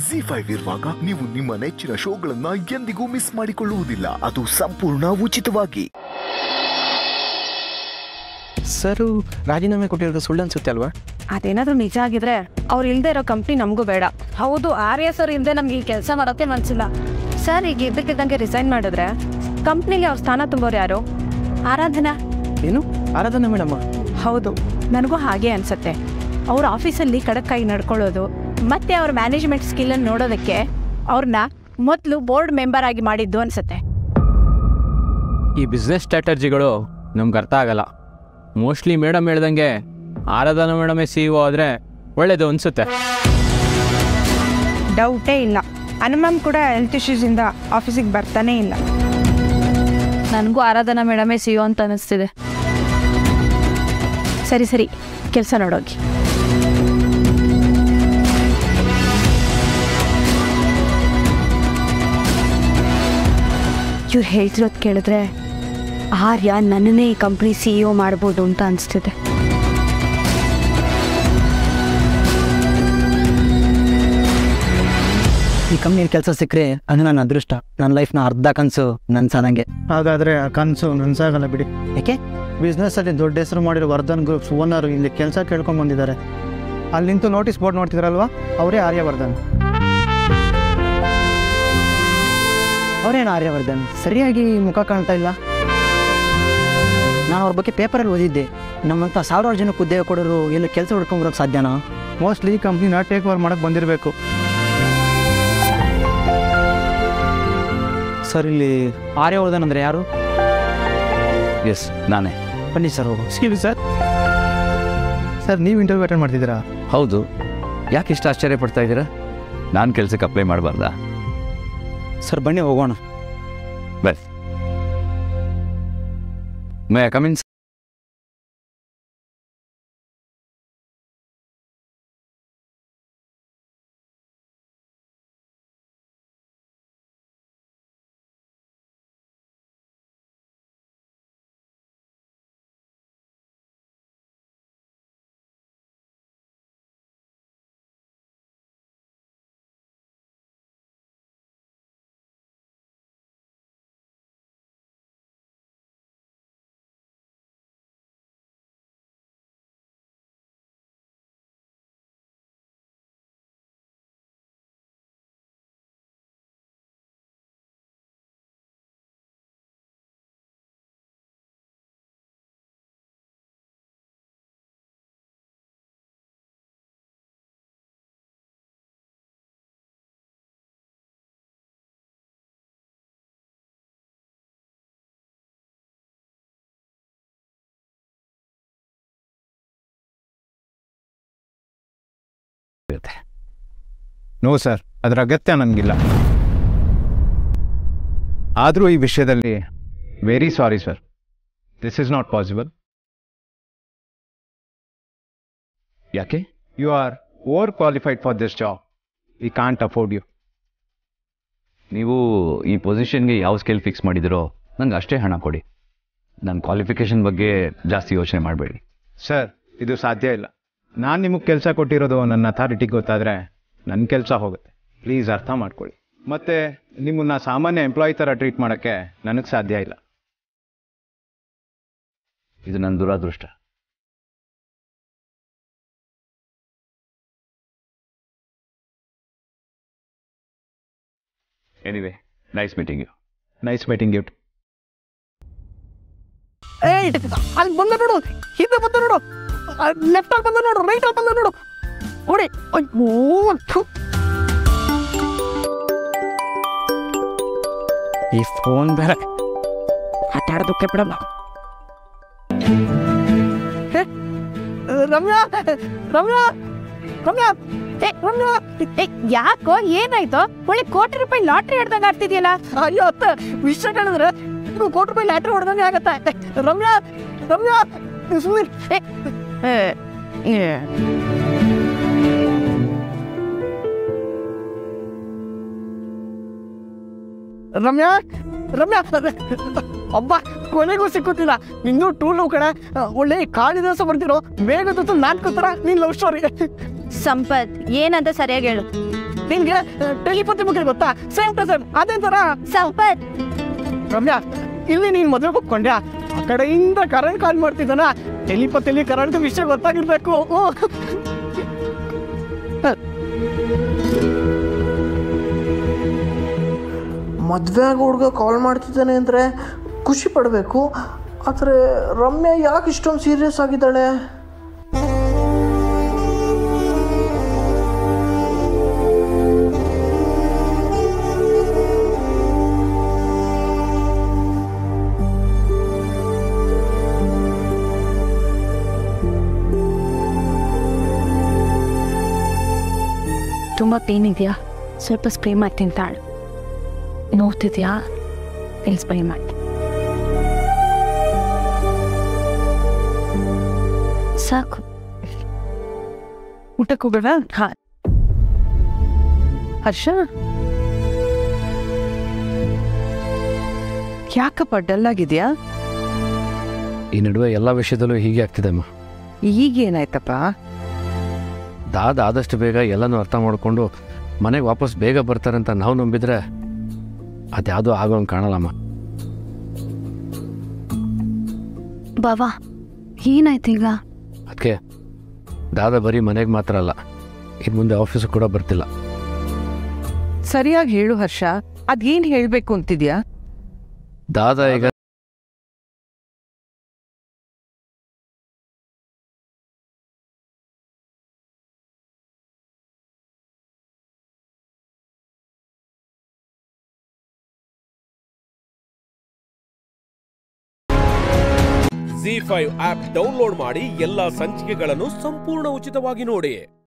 G five ಇರುವಾಗ ನೀವು ನಿಮ್ಮ ನೆಚ್ಚಿನ ಶೋಗಳನ್ನ ಎಂದಿಗೂ ಮಿಸ್ ಮಾಡಿಕೊಳ್ಳುವುದಿಲ್ಲ ಅದು ಸಂಪೂರ್ಣ ಉಚಿತವಾಗಿ ಸರು ರಾಜೀನಾಮೆ ಕೊಟ್ಟಿರೋದು ಸುಳ್ಳು ಅನ್ಸುತ್ತೆ ಅಲ್ವಾ ಅದೇನಾದ್ರೂ ನಿಜ ಆಗಿದ್ರೆ ಅವ್ರು ಇಲ್ದೇ ಇರೋ ಕಂಪ್ನಿ ನಮಗೂ ಬೇಡ ಹೌದು ಆರ್ಯ ಸರ್ ಇಲ್ದೆ ನಮ್ಗೆ ಈ ಕೆಲಸ ಮಾಡೋಕ್ಕೆ ಮನ್ಸಿಲ್ಲ ಸರ್ ಈಗ ಇದ್ದಕ್ಕಿದ್ದಂಗೆ ರಿಸೈನ್ ಮಾಡಿದ್ರೆ ಕಂಪ್ನಿಗೆ ಅವ್ರ ಸ್ಥಾನ ತುಂಬೋರು ಯಾರು ಆರಾಧನಾ ಏನು ಆರಾಧನಾ ಮೇಡಮ್ ಹೌದು ನನಗೂ ಹಾಗೆ ಅನ್ಸುತ್ತೆ ಅವ್ರ ಆಫೀಸಲ್ಲಿ ಕಡಕ್ಕಾಗಿ ನಡ್ಕೊಳ್ಳೋದು ಮತ್ತೆ ಅವ್ರ ಮ್ಯಾನೇಜ್ಮೆಂಟ್ ಸ್ಕಿಲ್ಲನ್ನು ನೋಡೋದಕ್ಕೆ ಅವ್ರನ್ನ ಮೊದಲು ಬೋರ್ಡ್ ಮೆಂಬರ್ ಆಗಿ ಮಾಡಿದ್ದು ಅನ್ಸುತ್ತೆ ಈ ಬಿಸ್ನೆಸ್ ಸ್ಟ್ರಾಟಜಿಗಳು ನಮ್ಗೆ ಅರ್ಥ ಆಗಲ್ಲ ಮೋಸ್ಟ್ಲಿ ಮೇಡಮ್ ಹೇಳ್ದಂಗೆ ಆರಾಧನಾ ಮೇಡಮೇ ಸಿ ಇ ಆದರೆ ಒಳ್ಳೇದು ಅನಿಸುತ್ತೆ ಡೌಟೇ ಇಲ್ಲ ಹನುಮಮ್ ಕೂಡ ಹೆಲ್ತ್ ಇಶ್ಯೂಸಿಂದ ಆಫೀಸಿಗೆ ಬರ್ತಾನೇ ಇಲ್ಲ ನನಗೂ ಆರಾಧನಾ ಮೇಡಮೇ ಸಿಯೋ ಅಂತ ಅನಿಸ್ತಿದೆ ಸರಿ ಸರಿ ಕೆಲಸ ನೋಡೋಗಿ ಇವ್ರು ಹೇಳ್ತಿರೋದು ಕೇಳಿದ್ರೆ ಆರ್ಯ ನನ್ನನ್ನೇ ಈ ಕಂಪ್ನಿ ಸಿ ಇ ಮಾಡ್ಬೋದು ಅಂತ ಅನಿಸ್ತಿದೆ ಈ ಕಂಪ್ನಿಯಲ್ಲಿ ಕೆಲಸ ಸಿಕ್ಕರೆ ಅದು ನನ್ನ ಅದೃಷ್ಟ ನನ್ನ ಲೈಫ್ನ ಅರ್ಧ ಕನಸು ನನ್ಸದಂಗೆ ಹಾಗಾದ್ರೆ ಆ ಕನಸು ನನ್ಸಾಗಲ್ಲ ಬಿಡಿ ಯಾಕೆ ಬಿಸ್ನೆಸ್ಸಲ್ಲಿ ದೊಡ್ಡ ಹೆಸರು ಮಾಡಿರೋ ವರ್ಧನ್ ಗ್ರೂಪ್ಸ್ ಓನರು ಇಲ್ಲಿ ಕೆಲಸ ಕೇಳ್ಕೊಂಡ್ ಬಂದಿದ್ದಾರೆ ಅಲ್ಲಿ ನಿಂತು ನೋಟಿಸ್ ಬೋರ್ಡ್ ನೋಡ್ತಿದ್ರಲ್ವಾ ಅವರೇ ಆರ್ಯವರ್ಧನ್ ಅವರೇನು ಆರ್ಯವರ್ಧನ್ ಸರಿಯಾಗಿ ಮುಖ ಕಾಣ್ತಾ ಇಲ್ಲ ನಾನು ಅವ್ರ ಬಗ್ಗೆ ಪೇಪರಲ್ಲಿ ಓದಿದ್ದೆ ನಮ್ಮಂಥ ಸಾವಿರಾರು ಜನಕ್ಕೆ ಉದ್ಯೋಗ ಕೊಡೋರು ಎಲ್ಲೂ ಕೆಲಸ ಹುಡ್ಕೊಂಬರೋಕೆ ಸಾಧ್ಯನಾ ಮೋಸ್ಟ್ಲಿ ಈ ಕಂಪ್ನಿನ ಟೇಕ್ ಓವರ್ ಮಾಡಕ್ಕೆ ಬಂದಿರಬೇಕು ಸರ್ ಇಲ್ಲಿ ಆರ್ಯವರ್ಧನ್ ಅಂದರೆ ಯಾರು ಎಸ್ ನಾನೇ ಬನ್ನಿ ಸರ್ ಹೋಗು ಎಕ್ಸ್ಕ್ಯೂಸ್ ಸರ್ ಸರ್ ನೀವು ಇಂಟರ್ವ್ಯೂ ಅಟೆಂಡ್ ಮಾಡ್ತಿದ್ದೀರಾ ಹೌದು ಯಾಕೆ ಇಷ್ಟು ಆಶ್ಚರ್ಯ ಪಡ್ತಾ ಇದ್ದೀರಾ ನಾನು ಕೆಲಸಕ್ಕೆ ಅಪ್ಲೈ ಮಾಡಬಾರ್ದಾ ಸರ್ ಬನ್ನಿ ಹೋಗೋಣ ಬಸ್ ಮೇ ಕಮಿನ್ಸ್ ಇರುತ್ತೆ ನೋ ಸರ್ ಅದರ ಅಗತ್ಯ ನನಗಿಲ್ಲ ಆದರೂ ಈ ವಿಷಯದಲ್ಲಿ very sorry sir this is not possible ಯಾಕೆ you are over qualified for this job we can't afford you ನೀವು ಈ ಪೊಸಿಷನ್ಗೆ ಯಾವ ಸ್ಕೇಲ್ ಫಿಕ್ಸ್ ಮಾಡಿದಿರೋ ನಂಗೆ ಅಷ್ಟೇ ಹಣ ಕೊಡಿ ನನ್ನ ಕ್ವಾಲಿಫಿಕೇಷನ್ ಬಗ್ಗೆ ಜಾಸ್ತಿ ಯೋಚನೆ ಮಾಡಬೇಡಿ ಸರ್ ಇದು ಸಾಧ್ಯ ಇಲ್ಲ ನಾನು ನಿಮಗೆ ಕೆಲಸ ಕೊಟ್ಟಿರೋದು ನನ್ನ ಅಥಾರಿಟಿಗೆ ಗೊತ್ತಾದರೆ ನನ್ನ ಕೆಲಸ ಹೋಗುತ್ತೆ ಪ್ಲೀಸ್ ಅರ್ಥ ಮಾಡ್ಕೊಳ್ಳಿ ಮತ್ತು ನಿಮ್ಮನ್ನ ಸಾಮಾನ್ಯ ಎಂಪ್ಲಾಯಿ ಥರ ಟ್ರೀಟ್ ಮಾಡೋಕ್ಕೆ ನನಗೆ ಸಾಧ್ಯ ಇಲ್ಲ ಇದು ನನ್ನ ದುರಾದೃಷ್ಟ anyway nice meeting you nice meeting you ಏಯ್ ಅಲ್ಲಿ ಬಂದ ನೋಡು ಹಿಂದೆ ಬಂದ ನೋಡು ಲೆಫ್ಟ್ ಅಲ್ಲಿ ಬಂದ ನೋಡು ರೈಟ್ ಅಲ್ಲಿ ಬಂದ ನೋಡು ಓಡಿ ಅಯ್ಯೋ ಥು. ಈ ಫೋನ್ ಬೇರೆ ಆಟಾಡೋದಕ್ಕೆ ಬಿಡಲ್ಲ ಹೇ, ರಮ್ಯಾ ರಮ್ಯಾ ರಮ್ಯಾ ಏ, ರಮ್ಯಾ, ಏ, ಯಾಕೋ ಏನಾಯ್ತು ಒಳ್ಳೆ ಕೋಟಿ ರೂಪಾಯಿ ಲಾಟ್ರಿ ಹಿಡ್ದಂಗ ಆಡ್ತಿದ್ಯಲ್ಲ ಅಯ್ಯೋ ಅತ್ತ ವಿಷಯ ಹೇಳಿದ್ರೆ ಇದು ಕೋಟಿ ರೂಪಾಯಿ ಲ್ಯಾಟ್ರಿ ಹೊಡೆದಂಗೆ ಆಗತ್ತೆ ರಮ್ಯಾ ರಮ್ಯಾ ಸುಮ್ಮನೆ ರಮ್ಯಾ ರಮ್ಯಾ ಅಬ್ಬ ಕೊನೆಗೂ ಸಿಕ್ಕುತ್ತಿಲ್ಲ ಇನ್ನೂ ಟೂಲು ಕಡೆ ಒಳ್ಳೆ ಕಾಳಿದಾಸ ಬರ್ತಿರೋ ಮೇಘದತ್ತು ನಾಲ್ಕು ಥರ ನೀನ್ ಲವ್ ಸ್ಟೋರಿ ಸಂಪತ್ ಏನಂತ ಸರಿಯಾಗಿ ಹೇಳು ನಿನ್ಗೆ ಟೆಲಿಪತಿ ಬಗ್ಗೆ ಗೊತ್ತಾ ಸೇಮ್ ಟು ಸೇಮ್ ಅದೇ ಥರ ಸಂಪತ್ ರಮ್ಯಾ ಇಲ್ಲಿ ನೀನು ಮದುವೆ ಒಪ್ಕೊಂಡ್ಯಾ ಆ ಕಡೆಯಿಂದ ಕರೆಂಟ್ ಕಾಲ್ ಮಾಡ್ತಿದ್ದಾನ ಟೆಲಿಪತಿಲಿ ಕರೆಂಟ್ ವಿಷಯ ಗೊತ್ತಾಗಿರ್ಬೇಕು ಹ್ಞೂ. ಮದುವೆ ಆಗೋ ಹುಡುಗ ಕಾಲ್ ಮಾಡ್ತಿದ್ದಾನೆ ಅಂದರೆ ಖುಷಿ ಪಡಬೇಕು ಆದರೆ ರಮ್ಯಾ ಯಾಕೆ ಇಷ್ಟೊಂದು ಸೀರಿಯಸ್ ಆಗಿದ್ದಾಳೆ ತುಂಬ ಪೇನ್ ಇದೆಯಾ ಸ್ವಲ್ಪ ಸ್ಪ್ರೇ ಮಾಡ್ತೀನಿ ತಾಳು ನೋಡ್ತಿದ್ಯಾ ಇಲ್ಲಿ ಸ್ಪ್ರೇ ಮಾಡಿ ಸಾಕು ಊಟಕ್ಕೆ ಹೋಗೋಣ ಹಾಂ ಹರ್ಷ ಯಾಕಪ್ಪ ಡಲ್ ಆಗಿದ್ಯಾ ಈ ನಡುವೆ ಎಲ್ಲ ವಿಷಯದಲ್ಲೂ ಹೀಗೆ ಆಗ್ತಿದೆ ಅಮ್ಮ ಈಗೇನಾಯ್ತಪ್ಪ ದಾದ ಆದಷ್ಟು ಬೇಗ ಎಲ್ಲನೂ ಅರ್ಥ ಮಾಡಿಕೊಂಡು ಮನೆಗೆ ವಾಪಸ್ ಬೇಗ ಬರ್ತಾರೆ ಅಂತ ನಾವು ನಂಬಿದ್ರೆ ಅದ್ಯಾವುದೂ ಆಗೋಂಗೆ ಕಾಣಲ್ಲಮ್ಮ ಬಾವಾ ಏನಾಯ್ತು ಈಗ ಅದಕ್ಕೆ ದಾದ ಬರೀ ಮನೆಗೆ ಮಾತ್ರ ಅಲ್ಲ ಇನ್ನು ಮುಂದೆ ಆಫೀಸಿಗೆ ಕೂಡ ಬರ್ತಿಲ್ಲ ಸರಿಯಾಗಿ ಹೇಳು ಹರ್ಷ ಅದೇನ್ ಹೇಳ್ಬೇಕು ಅಂತಿದ್ಯಾ ದಾದ ಈಗ ಜಿ ಫೈವ್ ಆಪ್ ಡೌನ್ಲೋಡ್ ಮಾಡಿ ಎಲ್ಲಾ ಸಂಚಿಕೆಗಳನ್ನು ಸಂಪೂರ್ಣ ಉಚಿತವಾಗಿ ನೋಡಿ